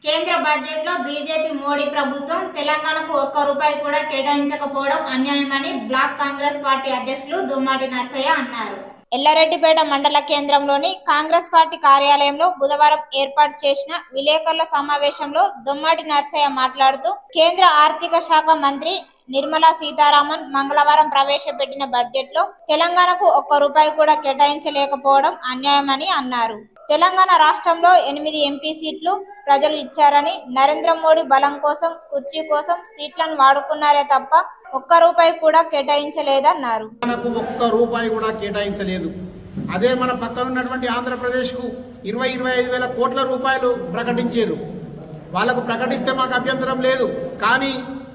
కేంద్ర బడ్జెట్ లో బీజేపీ మోడీ ప్రభుత్వం తెలంగాణకు ఒక్క రూపాయి కూడా కేటాయించకపోవడం అన్యాయమని బ్లాక్ కాంగ్రెస్ పార్టీ అధ్యక్షులు దుమ్మాటి నర్సయ్య అన్నారు ఎల్లారెడ్డిపేట మండల కేంద్రంలోని కాంగ్రెస్ పార్టీ కార్యాలయంలో బుధవారం ఏర్పాటు చేసిన విలేకరుల సమావేశంలో దుమ్మాటి నర్సయ్య మాట్లాడుతూ కేంద్ర ఆర్థిక శాఖ మంత్రి నిర్మలా సీతారామన్ మంగళవారం ప్రవేశపెట్టిన బడ్జెట్ లో తెలంగాణకు ఒక్క రూపాయి కూడా కేటాయించలేకపోవడం అన్యాయమని అన్నారు తెలంగాణ రాష్ట్రంలో ఎనిమిది ఎంపీ సీట్లు ప్రజలు ఇచ్చారని నరేంద్ర మోడీ బలం కోసం కుర్చీ కోసం సీట్లను వాడుకున్నారే తప్ప ఒక్క రూపాయి కూడా కేటాయించలేదన్నారు మనకు ఒక్క రూపాయి కూడా కేటాయించలేదు అదే మన పక్కన ఉన్నటువంటి ఆంధ్రప్రదేశ్కు ఇరవై ఇరవై ఐదు వేల కోట్ల రూపాయలు ప్రకటించారు వాళ్ళకు ప్రకటిస్తే మాకు అభ్యంతరం లేదు కానీ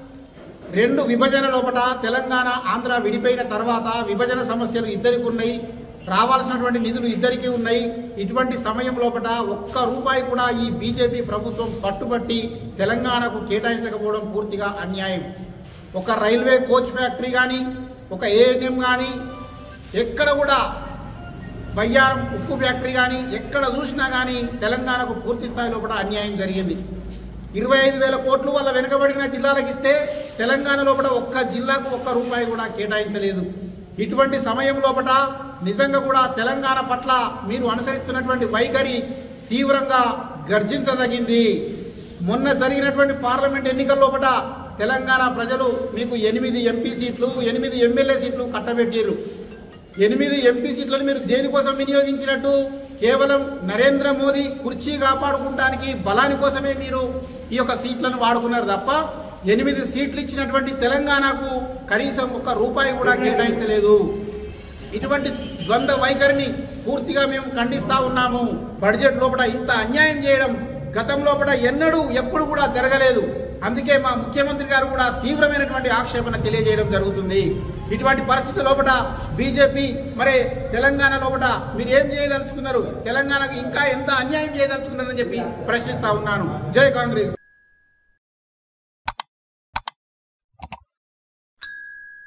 రెండు విభజన లోపల తెలంగాణ ఆంధ్ర విడిపోయిన తర్వాత విభజన సమస్యలు ఇద్దరికి ఉన్నాయి రావాల్సినటువంటి నిధులు ఇద్దరికీ ఉన్నాయి ఇటువంటి సమయం లోపల ఒక్క రూపాయి కూడా ఈ బీజేపీ ప్రభుత్వం పట్టుబట్టి తెలంగాణకు కేటాయించకపోవడం పూర్తిగా అన్యాయం ఒక రైల్వే కోచ్ ఫ్యాక్టరీ కానీ ఒక ఏఎన్ఎం కానీ ఎక్కడ కూడా బయ్యారం ఉక్కు ఫ్యాక్టరీ కానీ ఎక్కడ చూసినా కానీ తెలంగాణకు పూర్తి స్థాయి లోపల అన్యాయం జరిగింది ఇరవై ఐదు వేల కోట్లు వల్ల వెనుకబడిన జిల్లాలకు ఇస్తే తెలంగాణ లోపల ఒక్క జిల్లాకు ఒక్క రూపాయి కూడా కేటాయించలేదు ఇటువంటి సమయం లోపల నిజంగా కూడా తెలంగాణ పట్ల మీరు అనుసరిస్తున్నటువంటి వైఖరి తీవ్రంగా గర్జించదగింది మొన్న జరిగినటువంటి పార్లమెంట్ ఎన్నికల లోపల తెలంగాణ ప్రజలు మీకు ఎనిమిది ఎంపీ సీట్లు ఎనిమిది ఎమ్మెల్యే సీట్లు కట్టబెట్టారు ఎనిమిది ఎంపీ సీట్లను మీరు దేనికోసం వినియోగించినట్టు కేవలం నరేంద్ర మోదీ కుర్చీ కాపాడుకుంటానికి బలాని కోసమే మీరు ఈ యొక్క సీట్లను వాడుకున్నారు తప్ప ఎనిమిది సీట్లు ఇచ్చినటువంటి తెలంగాణకు కనీసం ఒక్క రూపాయి కూడా కేటాయించలేదు ఇటువంటి ద్వంద్వ వైఖరిని పూర్తిగా మేము ఖండిస్తా ఉన్నాము బడ్జెట్ లోపల ఇంత అన్యాయం చేయడం గతం లోపల ఎన్నడూ ఎప్పుడు కూడా జరగలేదు అందుకే మా ముఖ్యమంత్రి గారు కూడా తీవ్రమైనటువంటి ఆక్షేపణ తెలియజేయడం జరుగుతుంది ఇటువంటి పరిస్థితి లోపల బీజేపీ మరి తెలంగాణ లోపల మీరు ఏం చేయదలుచుకున్నారు తెలంగాణకు ఇంకా ఎంత అన్యాయం చేయదలుచుకున్నారని చెప్పి ప్రశ్నిస్తా ఉన్నాను జై కాంగ్రెస్